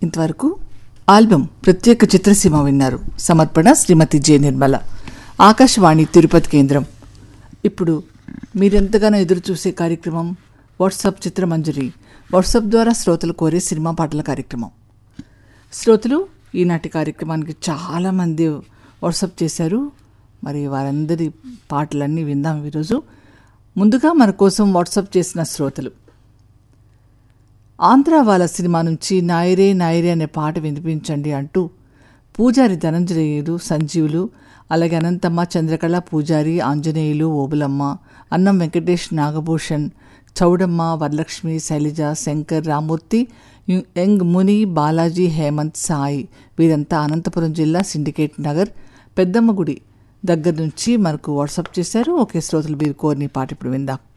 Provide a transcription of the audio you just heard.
ఇంతవరకు ఆల్బమ్ ప్రత్యేక చిత్రసీమ విన్నారు సమర్పణ శ్రీమతి జె నిర్మల ఆకాశవాణి తిరుపతి కేంద్రం ఇప్పుడు మీరెంతగానో ఎదురు చూసే కార్యక్రమం వాట్సాప్ చిత్రమంజరి వాట్సాప్ ద్వారా శ్రోతలు కోరే సినిమా పాటల కార్యక్రమం శ్రోతలు ఈనాటి కార్యక్రమానికి చాలామంది వాట్సాప్ చేశారు మరి వారందరి పాటలన్నీ విందాం ఈరోజు ముందుగా మన కోసం వాట్సాప్ చేసిన శ్రోతలు ఆంధ్ర వాళ్ళ సినిమా నుంచి నాయరే నాయరే అనే పాట వినిపించండి అంటూ పూజారి ధనంజయులు సంజీవులు అలాగే అనంతమ్మ చంద్రకళ పూజారి ఆంజనేయులు ఓబులమ్మ అన్నం వెంకటేష్ నాగభూషణ్ చౌడమ్మ వరలక్ష్మి శైలజ శంకర్ రామూర్తి యు- యంగ్ ముని బాలాజీ హేమంత్ సాయి వీరంతా అనంతపురం జిల్లా సిండికేట్ నగర్ పెద్దమ్మ గుడి దగ్గర నుంచి మనకు వాట్సాప్ చేశారు ఒకే శ్రోతలు వీరు కోరిన ఈ పాట ఇప్పుడు విందాం